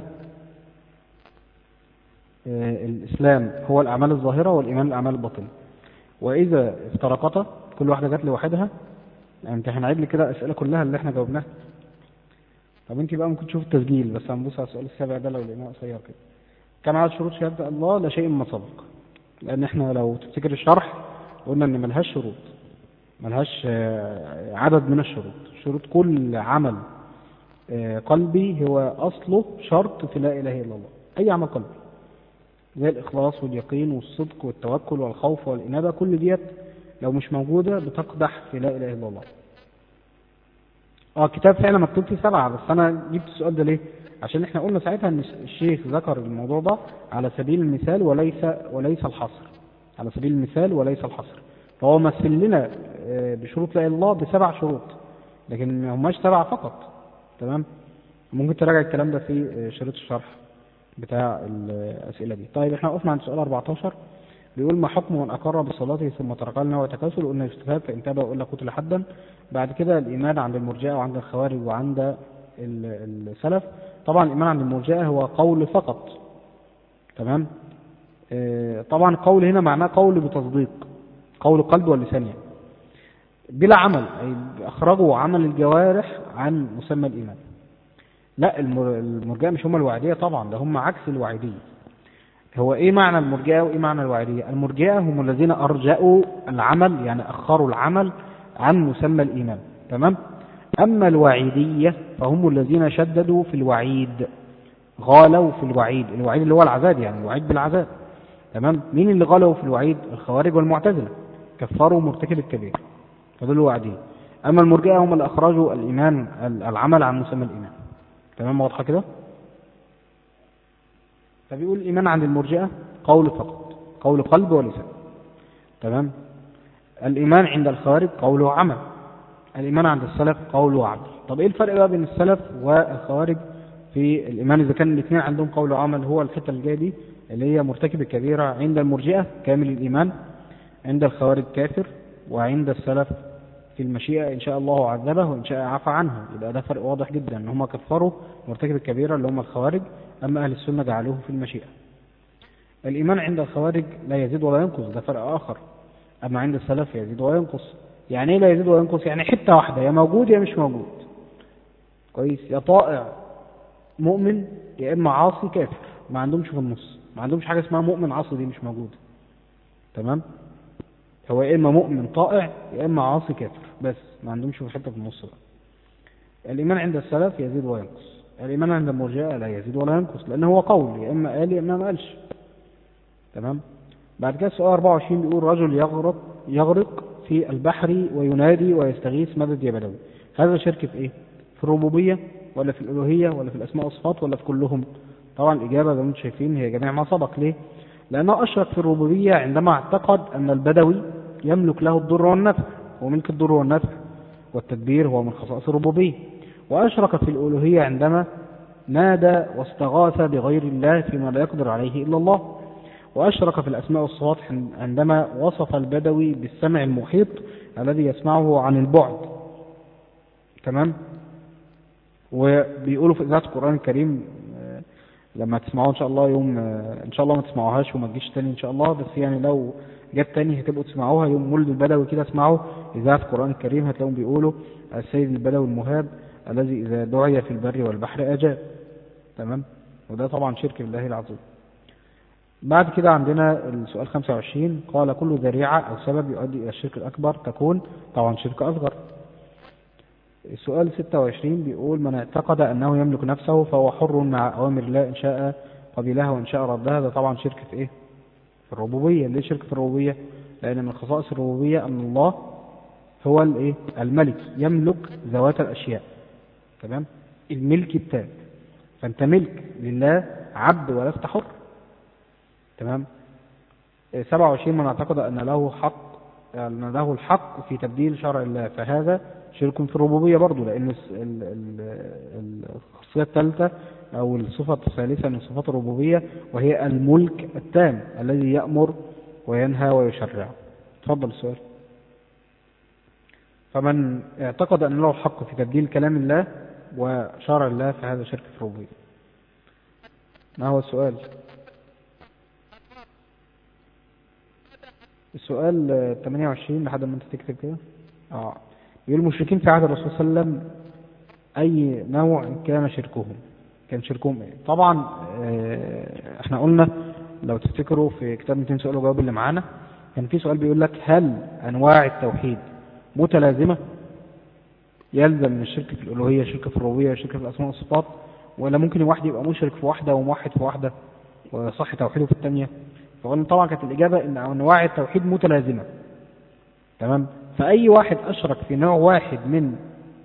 آه، الإسلام هو الأعمال الظاهرة والإيمان الأعمال الباطنة وإذا افترقتا كل واحدة جت لوحدها يعني انت هنعيد لي كده الأسئلة كلها اللي احنا جاوبناها طب انت بقى ممكن تشوف التسجيل بس هنبص على السؤال السابع ده لو لقيناه قصير كده كم عدد شروط شهادة الله لا شيء ما سبق لأن احنا لو تفتكر الشرح قلنا إن ملهاش شروط ملهاش آه، عدد من الشروط شروط كل عمل آه، قلبي هو أصله شرط في لا إله إلا الله أي عمل قلبي زي الإخلاص واليقين والصدق والتوكل والخوف والإنابة كل ديت لو مش موجودة بتقدح في لا إله إلا الله اه كتاب فعلا مكتوب فيه سبعة بس أنا جبت السؤال ده ليه؟ عشان احنا قلنا ساعتها ان الشيخ ذكر الموضوع ده على سبيل المثال وليس وليس الحصر على سبيل المثال وليس الحصر فهو مثل لنا آه، بشروط لا إله إلا الله بسبع شروط لكن ما هماش سبعة فقط تمام ممكن تراجع الكلام ده في آه، شريط الشرح بتاع الأسئلة دي طيب احنا وقفنا عند سؤال 14 بيقول ما حكم من أقر بالصلاة ثم تركها لنا وتكاسل قلنا اجتهاد فإن تاب وإلا قتل حدا بعد كده الإيمان عند المرجئة وعند الخوارج وعند ال- السلف طبعا الإيمان عند المرجئة هو قول فقط تمام آه، طبعا القول هنا معناه قول بتصديق قول القلب واللسان يعني بلا عمل أي أخرجوا عمل الجوارح عن مسمى الإيمان لا المر- المرجئة مش هم الوعدية طبعا ده هم عكس الوعيدية هو ايه معنى المرجئة وايه معنى الوعيدية المرجئة هم الذين ارجأوا العمل يعني اخروا العمل عن مسمى الايمان تمام اما الوعيدية فهم الذين شددوا في الوعيد غالوا في الوعيد الوعيد اللي هو العذاب يعني الوعيد بالعذاب تمام مين اللي غلوا في الوعيد الخوارج والمعتزلة كفروا مرتكب الكبير فدول الوعدين اما المرجئة هم اللي اخرجوا الايمان العمل عن مسمى الايمان تمام واضحة كده فبيقول الإيمان عند المرجئة قول فقط قول قلب ولسان تمام الإيمان عند الخوارج قول وعمل الإيمان عند السلف قول وعمل طب إيه الفرق بقى بين السلف والخوارج في الإيمان إذا كان الاثنين عندهم قول وعمل هو الحتة الجاية دي اللي هي مرتكب الكبيرة عند المرجئة كامل الإيمان عند الخوارج كافر وعند السلف في المشيئة إن شاء الله عذبه وإن شاء عفى عنه يبقى ده فرق واضح جدا إن هم كفروا مرتكب الكبيرة اللي هم الخوارج أما أهل السنة جعلوه في المشيئة الإيمان عند الخوارج لا يزيد ولا ينقص ده فرق آخر أما عند السلف يزيد وينقص يعني إيه لا يزيد وينقص يعني حتة واحدة يا موجود يا مش موجود كويس يا طائع مؤمن يا إما عاصي كافر ما عندهمش في النص ما عندهمش حاجة اسمها مؤمن عاصي دي مش موجودة تمام هو يا إما مؤمن طائع يا إما عاصي كافر بس ما عندهمش في حتة في النص بقى الإيمان عند السلف يزيد وينقص الإيمان عند المرجئة لا يزيد ولا ينقص لأن هو قول يا إما قال يا إما ما قالش تمام بعد كده السؤال 24 بيقول رجل يغرق يغرق في البحر وينادي ويستغيث مدد يا بدوي هذا شرك في ايه في الربوبية ولا في الألوهية ولا في الأسماء والصفات ولا في كلهم طبعا الإجابة زي ما انتم شايفين هي جميع ما سبق ليه لأنه أشرك في الربوبية عندما اعتقد أن البدوي يملك له الضر والنفع وملك الضر والنفع والتدبير هو من خصائص الربوبية وأشرك في الألوهية عندما نادى واستغاث بغير الله فيما لا يقدر عليه إلا الله وأشرك في الأسماء والصفات عندما وصف البدوي بالسمع المحيط الذي يسمعه عن البعد تمام وبيقولوا في إذاعة القرآن الكريم لما تسمعوه إن شاء الله يوم إن شاء الله ما تسمعوهاش وما تجيش تاني إن شاء الله بس يعني لو جت تاني هتبقوا تسمعوها يوم مولد البدوي كده اسمعوا إذاعة القرآن الكريم هتلاقوهم بيقولوا السيد البدوي المهاب الذي إذا دعي في البر والبحر أجاب تمام وده طبعا شرك بالله العظيم بعد كده عندنا السؤال 25 قال كل ذريعة أو سبب يؤدي إلى الشرك الأكبر تكون طبعا شرك أصغر السؤال 26 بيقول من اعتقد أنه يملك نفسه فهو حر مع أوامر الله إن شاء قبلها وإن شاء ردها ده طبعا شرك في إيه في الربوبية ليه شرك في الربوبية لأن من خصائص الربوبية أن الله هو الإيه الملك يملك ذوات الأشياء تمام الملك التام فأنت ملك لله عبد ولست حر تمام 27 من اعتقد أن له حق أن له الحق في تبديل شرع الله فهذا شرك في الربوبية برضه لأن الخاصية الثالثة أو الصفة الثالثة من صفات الربوبية وهي الملك التام الذي يأمر وينهى ويشرع تفضل السؤال فمن اعتقد أن له الحق في تبديل كلام الله وشرع الله فهذا شرك في الربوبية ما هو السؤال السؤال 28 لحد ما انت تكتب كده اه يقول المشركين في عهد الرسول صلى الله عليه وسلم اي نوع كان شركهم كان شركهم ايه طبعا اه احنا قلنا لو تفتكروا في كتاب 200 سؤال وجواب اللي معانا كان في سؤال بيقول لك هل انواع التوحيد متلازمه يلزم من الشرك في الالوهيه شرك في الربوبيه شرك في الاسماء والصفات ولا ممكن واحد يبقى مشرك في واحده وموحد في واحده وصح توحيده في الثانيه فقلنا طبعا كانت الإجابة إن أنواع التوحيد متلازمة تمام فأي واحد أشرك في نوع واحد من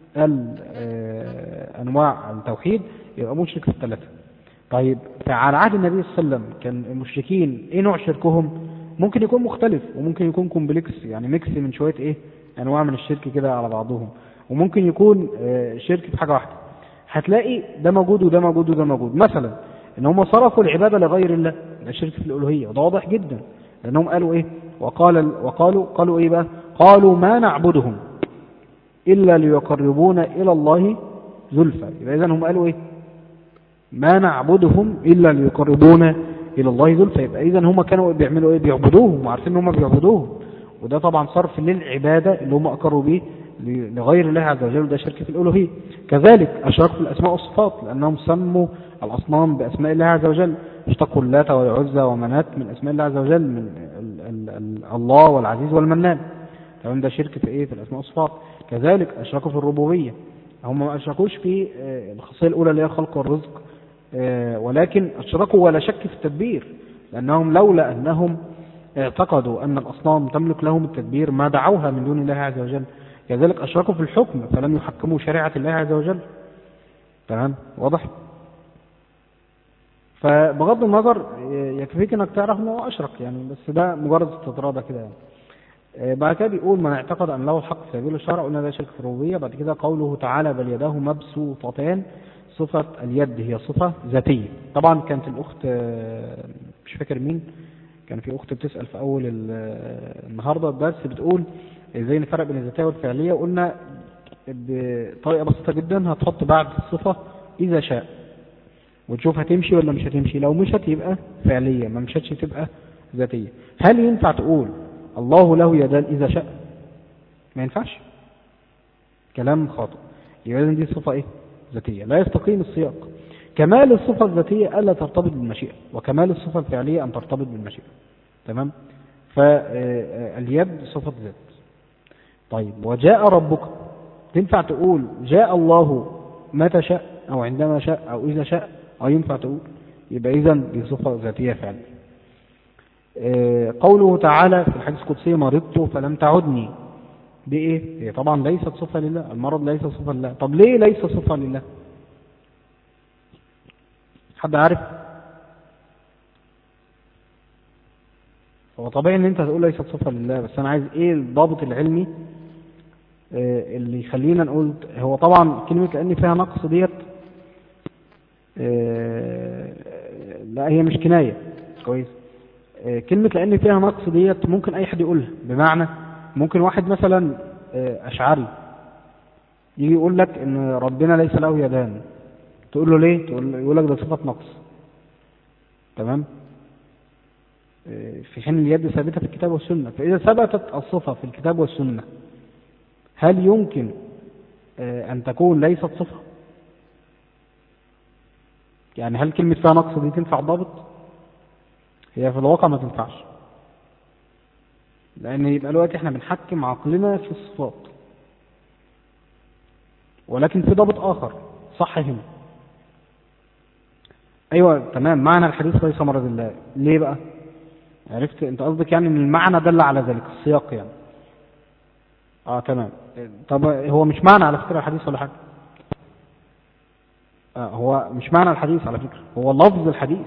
أنواع التوحيد يبقى مشرك في الثلاثة طيب فعلى عهد النبي صلى الله عليه وسلم كان المشركين إيه نوع شركهم ممكن يكون مختلف وممكن يكون كومبلكس يعني ميكس من شوية إيه أنواع من الشرك كده على بعضهم وممكن يكون شرك في حاجة واحدة هتلاقي ده موجود وده موجود وده موجود مثلا ان هم صرفوا العبادة لغير الله ده شرك في الألوهية وده واضح جدا لأنهم قالوا إيه وقال وقالوا قالوا إيه بقى قالوا ما نعبدهم إلا ليقربونا إلى الله زلفى يبقى إذا هم قالوا إيه ما نعبدهم إلا ليقربونا إلى الله زلفى يبقى إذا هم كانوا بيعملوا إيه بيعبدوهم وعارفين إن هم بيعبدوهم وده طبعا صرف للعبادة اللي هم أقروا به لغير الله عز وجل ده شرك في الألوهية كذلك أشركوا في الأسماء والصفات لأنهم سموا الأصنام بأسماء الله عز وجل اشتقوا اللات والعزى ومنات من أسماء الله عز وجل من ال ال ال الله والعزيز والمنان تمام ده شرك في إيه في الأسماء والصفات كذلك أشركوا في الربوبية هم ما أشركوش في الخاصية الأولى اللي هي خلق والرزق ولكن أشركوا ولا شك في التدبير لأنهم لولا أنهم اعتقدوا أن الأصنام تملك لهم التدبير ما دعوها من دون الله عز وجل كذلك أشركوا في الحكم فلم يحكموا شريعة الله عز وجل تمام واضح فبغض النظر يكفيك انك تعرف انه اشرك يعني بس ده مجرد استطرادة كده يعني آه، بعد كده بيقول من اعتقد أن له الحق في سبيل الشرع قلنا ده شرك في الربوبية بعد كده قوله تعالى بل يداه مبسوطتان صفة اليد هي صفة ذاتية طبعا كانت الأخت آه، مش فاكر مين كان في أخت بتسأل في أول ال- آه، النهاردة الدرس بتقول ازاي نفرق بين الذاتية والفعلية وقلنا بطريقة بسيطة جدا هتحط بعد الصفة إذا شاء وتشوف هتمشي ولا مش هتمشي لو مشت يبقى فعلية ما مشتش تبقى ذاتية هل ينفع تقول الله له يدان إذا شاء ما ينفعش كلام خاطئ يبقى إذن دي صفة إيه ذاتية لا يستقيم السياق كمال الصفة الذاتية ألا ترتبط بالمشيئة وكمال الصفة الفعلية أن ترتبط بالمشيئة تمام فاليد صفة ذات طيب وجاء ربك تنفع تقول جاء الله متى شاء أو عندما شاء أو إذا شاء أو ينفع تقول يبقى إذا دي صفة ذاتية فعلا آه، قوله تعالى في الحديث القدسي مرضت فلم تعدني دي إيه؟ هي طبعا ليست صفة لله المرض ليس صفة لله طب ليه ليس صفة لله حد عارف هو طبيعي ان انت هتقول ليست صفة لله بس انا عايز ايه الضابط العلمي آه، اللي يخلينا نقول هو طبعا كلمة لان فيها نقص ديت آه، لا هي مش كناية كويس آه، كلمة لان فيها نقص ديت ممكن اي حد يقولها بمعنى ممكن واحد مثلا آه، اشعري يجي يقول لك ان ربنا ليس له يدان تقول له ليه تقول له يقول لك ده صفة نقص تمام في حين اليد ثابتة في الكتاب والسنة فإذا ثبتت الصفة في الكتاب والسنة هل يمكن آه، أن تكون ليست صفة يعني هل كلمة فيها نقص دي تنفع ضابط هي في الواقع ما تنفعش لأن يبقى الوقت احنا بنحكم عقلنا في الصفات ولكن في ضابط آخر صح هنا أيوة تمام معنى الحديث ليس مرض الله ليه بقى عرفت انت قصدك يعني ان المعنى دل على ذلك السياق يعني اه تمام طب هو مش معنى على فكرة الحديث ولا حاجة آه هو مش معنى الحديث على فكرة هو لفظ الحديث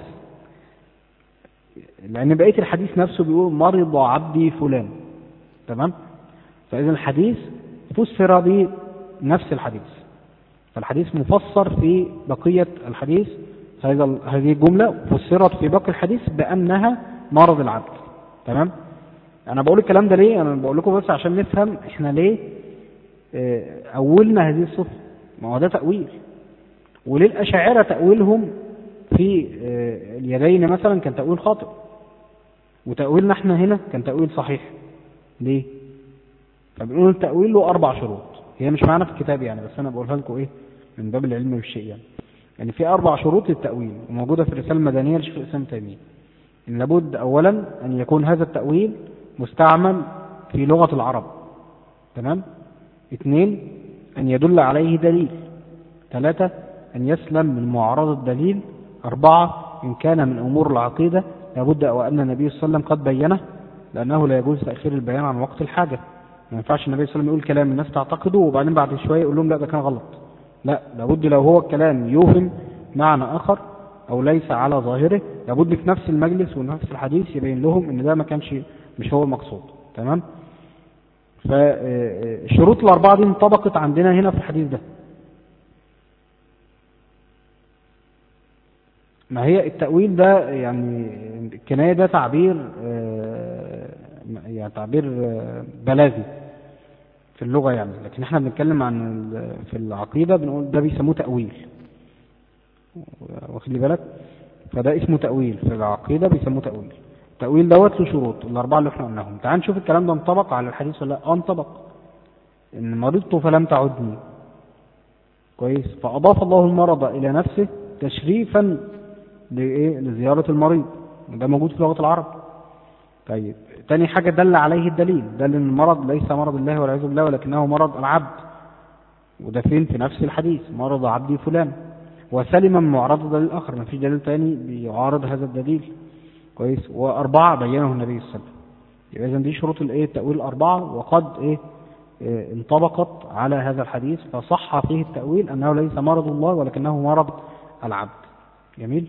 لأن بقية الحديث نفسه بيقول مرض عبدي فلان تمام فإذا الحديث فسر بنفس الحديث فالحديث مفسر في بقية الحديث هذا هذه الجملة فسرت في باقي الحديث بأنها مرض العبد تمام أنا بقول الكلام ده ليه أنا بقول لكم بس عشان نفهم إحنا ليه آه، أولنا هذه الصفة ما هو ده تأويل وليه الأشاعرة تأويلهم في آه، اليدين مثلا كان تأويل خاطئ وتأويلنا احنا هنا كان تأويل صحيح ليه فبنقول التأويل له أربع شروط هي مش معانا في الكتاب يعني بس أنا بقولها لكم إيه من باب العلم بالشيء يعني يعني في أربع شروط للتأويل وموجودة في الرسالة المدنية لشيخ الإسلام تيمية إن لابد أولا أن يكون هذا التأويل مستعمل في لغة العرب تمام اثنين أن يدل عليه دليل ثلاثة أن يسلم من معارضة الدليل أربعة إن كان من أمور العقيدة لابد وأن النبي صلى الله عليه وسلم قد بينه لأنه لا يجوز تأخير البيان عن وقت الحاجة ما ينفعش النبي صلى الله عليه وسلم يقول كلام الناس تعتقده وبعدين بعد شوية يقول لهم لا ده كان غلط لا لابد لو هو الكلام يوهم معنى آخر أو ليس على ظاهره لابد في نفس المجلس ونفس الحديث يبين لهم إن ده ما كانش مش هو المقصود تمام فالشروط الأربعة دي انطبقت عندنا هنا في الحديث ده ما هي التأويل ده يعني الكناية ده تعبير آه، يعني تعبير آه، بلاغي في اللغة يعني لكن احنا بنتكلم عن ال- في العقيدة بنقول ده بيسموه تأويل واخد لي بالك فده اسمه تأويل في العقيدة بيسموه تأويل التأويل دوت له شروط الأربعة اللي احنا قلناهم تعال نشوف الكلام ده انطبق على الحديث ولا لا اه انطبق إن مرضت فلم تعدني كويس فأضاف الله المرض إلى نفسه تشريفا لإيه لزيارة المريض وده موجود في لغة العرب طيب تاني حاجة دل عليه الدليل دل ان المرض ليس مرض الله والعياذ بالله ولكنه مرض العبد وده فين في نفس الحديث مرض عبدي فلان وسلم من معارضة دليل آخر ما فيش دليل تاني بيعارض هذا الدليل كويس وأربعة بينه النبي صلى الله عليه وسلم يبقى إذن دي شروط الإيه التأويل الأربعة وقد إيه إيه انطبقت على هذا الحديث فصح فيه التأويل أنه ليس مرض الله ولكنه مرض العبد جميل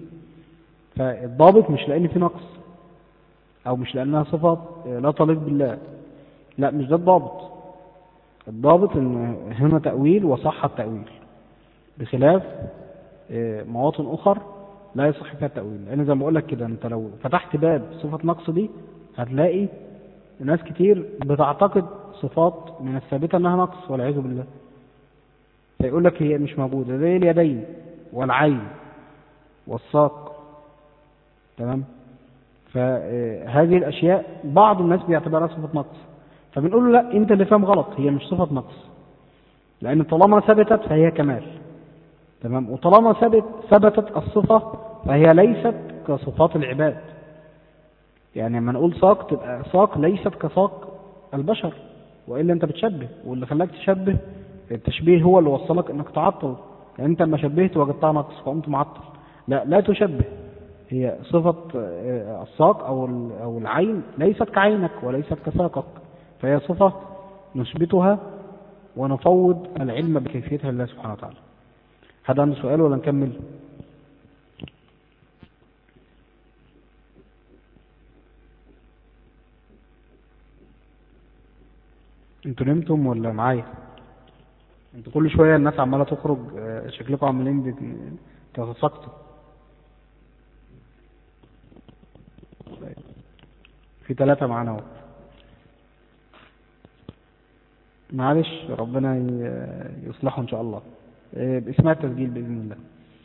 فالضابط مش لأن في نقص أو مش لأنها صفات لا تليق بالله لا مش ده الضابط الضابط ان هنا تأويل وصح التأويل بخلاف آه، مواطن أخر لا يصح فيها التأويل لأن زي ما بقول لك كده أنت لو فتحت باب صفة نقص دي هتلاقي ناس كتير بتعتقد صفات من الثابتة أنها نقص والعياذ بالله فيقول لك هي مش موجودة زي اليدين والعين والساق تمام فهذه الأشياء بعض الناس بيعتبرها صفة نقص فبنقول له لا أنت اللي فاهم غلط هي مش صفة نقص لأن طالما ثبتت فهي كمال تمام وطالما ثبت ثبتت الصفة فهي ليست كصفات العباد يعني لما نقول ساق تبقى ساق ليست كساق البشر وإلا أنت بتشبه واللي خلاك تشبه التشبيه هو اللي وصلك انك تعطل يعني انت لما شبهت وجدتها نقص فقمت معطل لا لا تشبه هي صفة آه، الساق أو ال- أو العين ليست كعينك وليست كساقك فهي صفة نثبتها ونفوض العلم بكيفيتها لله سبحانه وتعالى حد عنده سؤال ولا نكمل انتوا نمتم ولا معايا انتوا كل شوية الناس عمالة تخرج آه، شكلكم عاملين بت- تتساقطوا طيب. في ثلاثة معانا اهو معلش ربنا ي- يصلحه ان شاء الله آه، باسمها التسجيل بإذن الله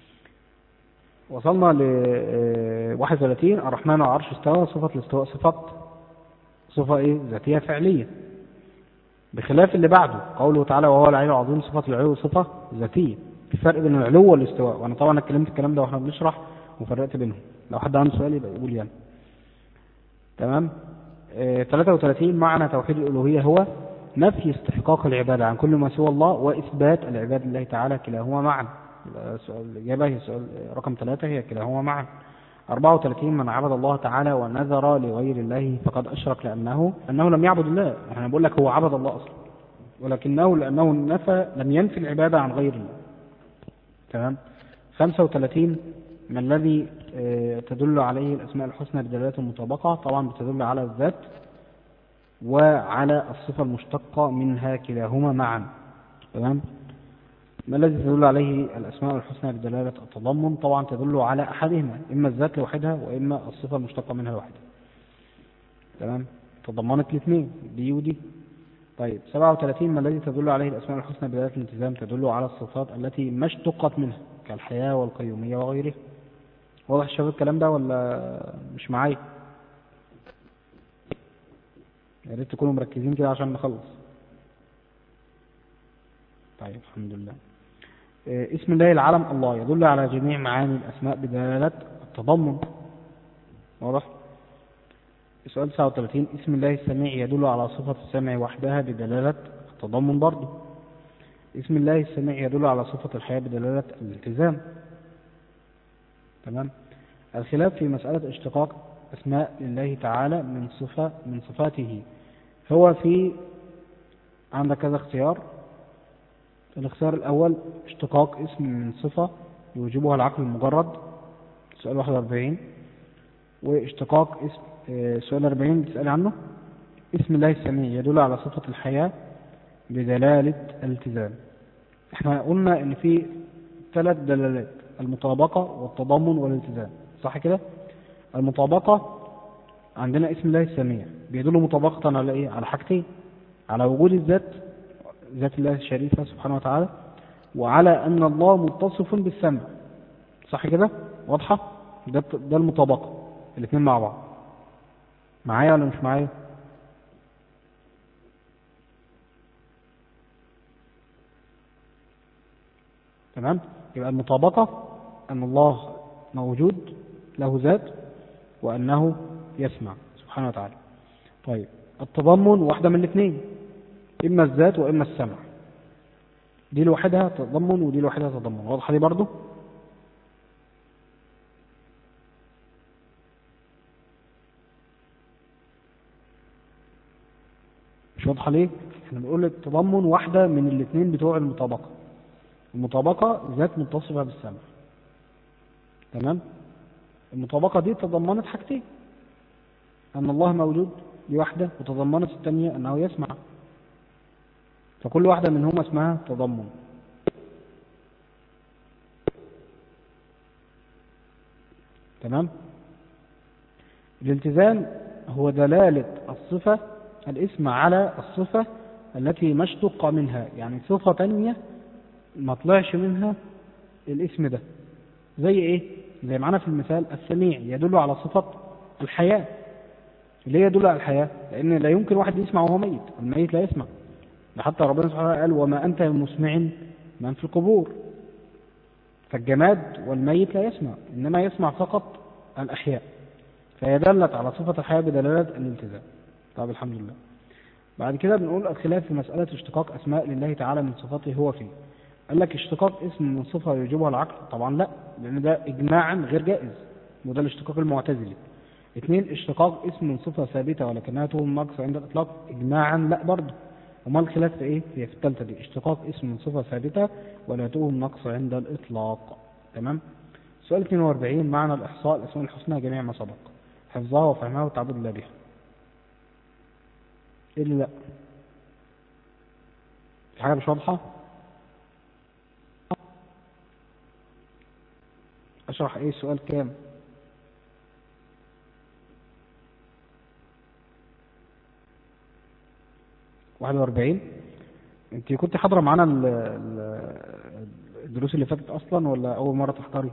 وصلنا ل آه، 31 الرحمن على العرش استوى صفة الاستواء صفة صفة ايه ذاتية فعلية بخلاف اللي بعده قوله تعالى وهو العلي العظيم صفة العلو صفة ذاتية في فرق بين العلو والاستواء وانا طبعا اتكلمت الكلام ده واحنا بنشرح وفرقت بينهم لو حد عنده سؤال يبقى يقول يعني تمام آه 33 معنى توحيد الألوهية هو نفي استحقاق العبادة عن كل ما سوى الله وإثبات العباد لله تعالى كلاهما معا يبقى السؤال الإجابة هي سؤال رقم ثلاثة هي كلاهما معا 34 من عبد الله تعالى ونذر لغير الله فقد أشرك لأنه أنه لم يعبد الله احنا بقول لك هو عبد الله أصلا ولكنه لأنه نفى لم ينفي العبادة عن غير الله تمام 35 ما الذي آه، تدل عليه الأسماء الحسنى بدلالة المطابقة طبعا بتدل على الذات وعلى الصفة المشتقة منها كلاهما معا تمام ما الذي تدل عليه الأسماء الحسنى بدلالة التضمن طبعا تدل على أحدهما إما الذات لوحدها وإما الصفة المشتقة منها لوحدها تمام تضمنت الاثنين دي ودي طيب 37 ما الذي تدل عليه الأسماء الحسنى بدلالة الالتزام تدل على الصفات التي ما اشتقت منها كالحياة والقيومية وغيرها واضح شباب الكلام ده ولا مش معايا يا ريت تكونوا مركزين كده عشان نخلص طيب الحمد لله آه، اسم الله العلم الله يدل على جميع معاني الأسماء بدلالة التضمن واضح سؤال 39 اسم الله السميع يدل على صفة السمع وحدها بدلالة التضمن برضه اسم الله السميع يدل على صفة الحياة بدلالة الالتزام تمام الخلاف في مسألة اشتقاق أسماء لله تعالى من صفة من صفاته هو في عندك كذا اختيار الاختيار الأول اشتقاق اسم من صفة يوجبها العقل المجرد سؤال 41 واشتقاق اسم اه، سؤال 40 بتسأل عنه اسم الله السميع يدل على صفة الحياة بدلالة الالتزام احنا قلنا ان في ثلاث دلالات المطابقة والتضمن والالتزام صح كده المطابقة عندنا اسم الله السميع بيدل مطابقة على ايه على حاجتين على وجود الذات ذات الله الشريفة سبحانه وتعالى وعلى ان الله متصف بالسمع صح كده واضحة ده ده المطابقة الاثنين مع بعض معايا ولا مش معايا تمام يبقى المطابقة أن الله موجود له ذات وأنه يسمع سبحانه وتعالى طيب التضمن واحدة من الاثنين إما الذات وإما السمع دي لوحدها تضمن ودي لوحدها تضمن واضحة دي برضو مش واضحة ليه احنا بنقول التضمن واحدة من الاثنين بتوع المطابقة المطابقة ذات متصفة بالسمع تمام المطابقة دي تضمنت حاجتين أن الله موجود دي واحدة وتضمنت الثانية أنه يسمع فكل واحدة منهما اسمها تضمن تمام الالتزام هو دلالة الصفة الاسم على الصفة التي ما اشتق منها يعني صفة تانية ما طلعش منها الاسم ده زي ايه زي معنا في المثال السميع يدل على صفة الحياة ليه يدل على الحياة لان لا يمكن واحد يسمع وهو ميت الميت لا يسمع حتى ربنا سبحانه وتعالى قال وما أنت مسمع من في القبور فالجماد والميت لا يسمع إنما يسمع فقط الأحياء فهي دلت على صفة الحياة بدلالة الالتزام طب الحمد لله بعد كده بنقول الخلاف في مسألة اشتقاق أسماء لله تعالى من صفاته هو فيه قال لك اشتقاق اسم من صفة يوجبها العقل طبعا لا لأن ده إجماعا غير جائز وده الاشتقاق المعتزلي اثنين اشتقاق اسم من صفة ثابتة ولكنها توهم نقص عند الإطلاق إجماعا لا برضه وما الخلاف في ايه هي في الثالثه دي اشتقاق اسم من صفه ثابته ولا توهم نقص عند الاطلاق تمام سؤال 42 معنى الاحصاء الاسماء الحسنى جميع ما سبق حفظها وفهمها وتعبد الله بها ايه اللي لا في حاجه مش واضحه اشرح ايه السؤال كام واحد واربعين انت كنت حاضرة معانا ال- ال- الدروس اللي فاتت اصلا ولا اول مرة تحضري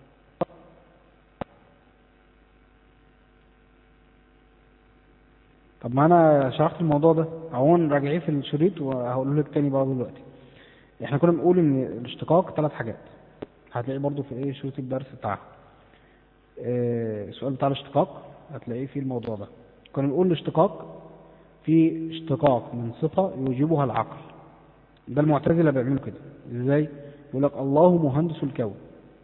طب ما انا شرحت الموضوع ده عموما راجعيه في الشريط وهقول لك تاني بقى دلوقتي احنا كنا بنقول ان الاشتقاق ثلاث حاجات هتلاقيه برضو في ايه شريط الدرس بتاعها اه السؤال بتاع الاشتقاق هتلاقيه في الموضوع ده كنا بنقول الاشتقاق في اشتقاق من صفة يوجبها العقل ده المعتزلة بيعملوا كده ازاي يقول لك الله مهندس الكون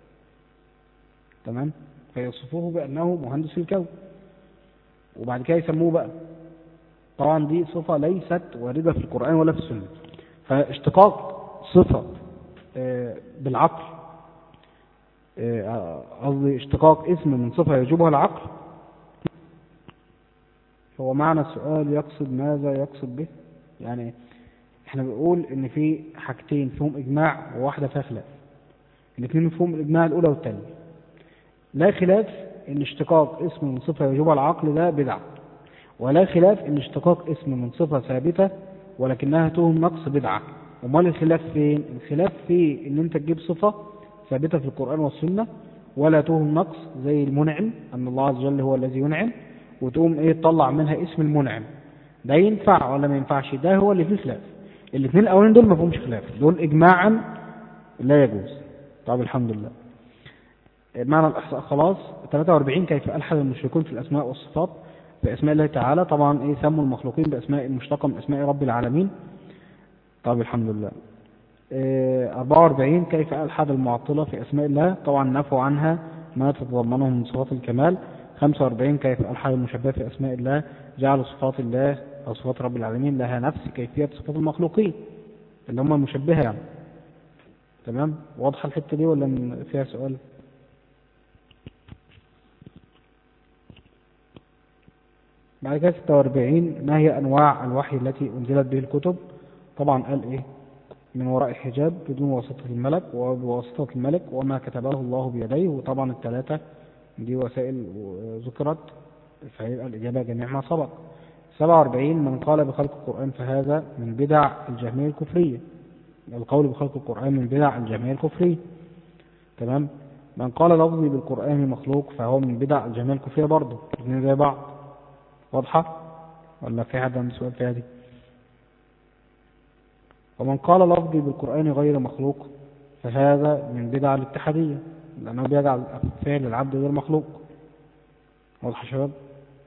تمام فيصفوه بأنه مهندس الكون وبعد كده يسموه بقى طبعا دي صفة ليست واردة في القرآن ولا في السنة فاشتقاق صفة آه، بالعقل آه، قصدي اشتقاق اسم من صفة يوجبها العقل هو معنى السؤال يقصد ماذا يقصد به يعني احنا بنقول ان في حاجتين فيهم اجماع وواحدة فيها خلاف الاثنين فيهم الاجماع الاولى والثانية لا خلاف ان اشتقاق اسم من صفة يوجبها العقل ده بدعة ولا خلاف ان اشتقاق اسم من صفة ثابتة ولكنها توهم نقص بدعة امال الخلاف فين الخلاف في ان انت تجيب صفة ثابتة في القرآن والسنة ولا توهم نقص زي المنعم ان الله عز وجل هو الذي ينعم وتقوم ايه تطلع منها اسم المنعم ده ينفع ولا ما ينفعش ده هو اللي فيه خلاف الاثنين الاولين دول ما فيهمش خلاف دول اجماعا لا يجوز طب الحمد لله معنى الاحصاء خلاص 43 كيف الحد المشركون في الاسماء والصفات باسماء الله تعالى طبعا ايه سموا المخلوقين باسماء مشتقه من اسماء رب العالمين طب الحمد لله إيه 44 كيف الحد المعطله في اسماء الله طبعا نفوا عنها ما تتضمنه من صفات الكمال 45 كيف الحد المشبهه في اسماء الله جعلوا صفات الله او صفات رب العالمين لها نفس كيفيه صفات المخلوقين اللي هم المشبهه يعني تمام واضحه الحته دي ولا من- فيها سؤال بعد كده 46 ما هي أنواع الوحي التي أنزلت به الكتب طبعا قال إيه من وراء الحجاب بدون واسطة الملك وبواسطة الملك وما كتبه الله بيديه وطبعا الثلاثة دي وسائل ذكرت فهيبقى الإجابة جميع ما سبق 47 من قال بخلق القرآن فهذا من بدع الجهمية الكفرية القول بخلق القرآن من بدع الجهمية الكفرية تمام من قال لفظي بالقرآن مخلوق فهو من بدع الجهمية الكفرية برضه الاثنين زي بعض واضحة ولا في حد عنده سؤال في هذه ومن قال لفظي بالقرآن غير مخلوق فهذا من بدع الاتحادية لأنه بيجعل فعل العبد غير مخلوق واضح يا شباب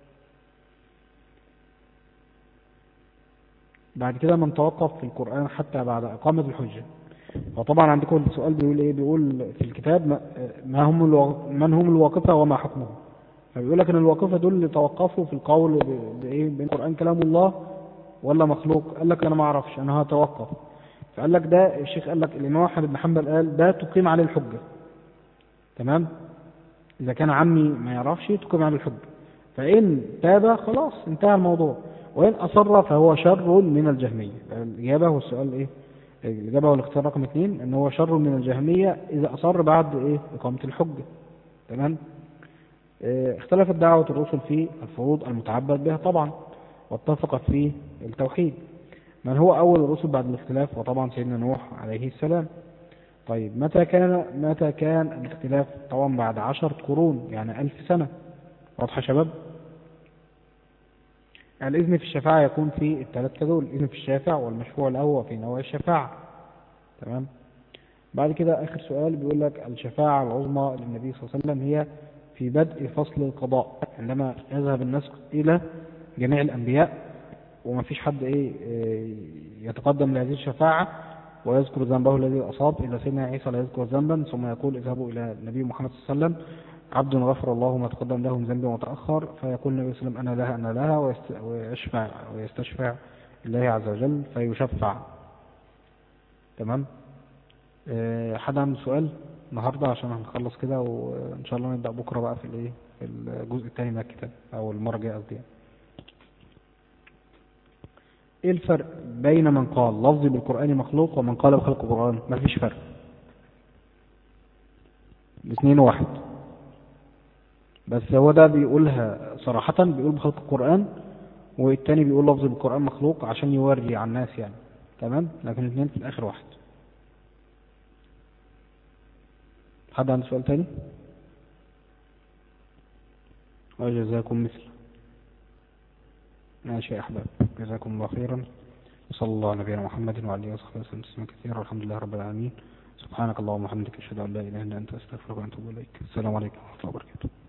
بعد كده من توقف في القرآن حتى بعد إقامة الحجة وطبعا عندكم السؤال بيقول إيه بيقول في الكتاب ما- ما هم الوا- من هم الواقفة وما حكمهم فبيقول لك ان الواقفه دول اللي توقفوا في القول ب- بايه بين القران كلام الله ولا مخلوق قال لك انا ما اعرفش انا هتوقف فقال لك ده الشيخ قال لك الامام احمد بن حنبل قال ده تقيم عليه الحجه تمام اذا كان عمي ما يعرفش تقيم عليه الحجه فإن تاب خلاص انتهى الموضوع وإن أصر فهو شر من الجهمية الإجابة هو السؤال إيه الإجابة هو الاختيار رقم اثنين إن هو شر من الجهمية إذا أصر بعد إيه إقامة الحجة تمام اه اختلفت دعوة الرسل في الفروض المتعبد بها طبعا واتفقت في التوحيد من هو أول الرسل بعد الاختلاف وطبعا سيدنا نوح عليه السلام طيب متى كان متى كان الاختلاف طبعا بعد عشر قرون يعني ألف سنة واضحة يا شباب الإذن في الشفاعة يكون في الثلاثة دول الإذن في الشافع والمشفوع الأول في نوع الشفاعة تمام بعد كده آخر سؤال بيقول لك الشفاعة العظمى للنبي صلى الله عليه وسلم هي في بدء فصل القضاء عندما يذهب الناس إلى جميع الأنبياء وما فيش حد إيه يتقدم لهذه الشفاعة ويذكر ذنبه الذي أصاب إلى سيدنا عيسى لا يذكر ذنبا ثم يقول اذهبوا إلى النبي محمد صلى الله عليه وسلم عبد غفر الله ما تقدم له من ذنب وتأخر فيقول النبي صلى الله عليه وسلم أنا لها أنا لها ويشفع ويستشفع الله عز وجل فيشفع تمام أه حد عنده سؤال النهارده عشان هنخلص كده وإن شاء الله نبدأ بكرة بقى في الإيه في الجزء الثاني من الكتاب أو المرة الجاية قصدي ايه الفرق بين من قال لفظي بالقرآن مخلوق ومن قال بخلق القرآن ما فيش فرق الاثنين واحد بس هو ده بيقولها صراحة بيقول بخلق القرآن والتاني بيقول لفظ بالقرآن مخلوق عشان يوري على الناس يعني تمام لكن الاثنين في الآخر واحد حد عنده سؤال تاني وجزاكم مثل ماشي يا أحباب جزاكم الله خيرا وصلى الله على نبينا محمد وعلى اله وصحبه وسلم تسليما كثيرا والحمد لله رب العالمين سبحانك اللهم وبحمدك اشهد ان لا اله الا انت استغفرك واتوب اليك السلام عليكم ورحمه الله وبركاته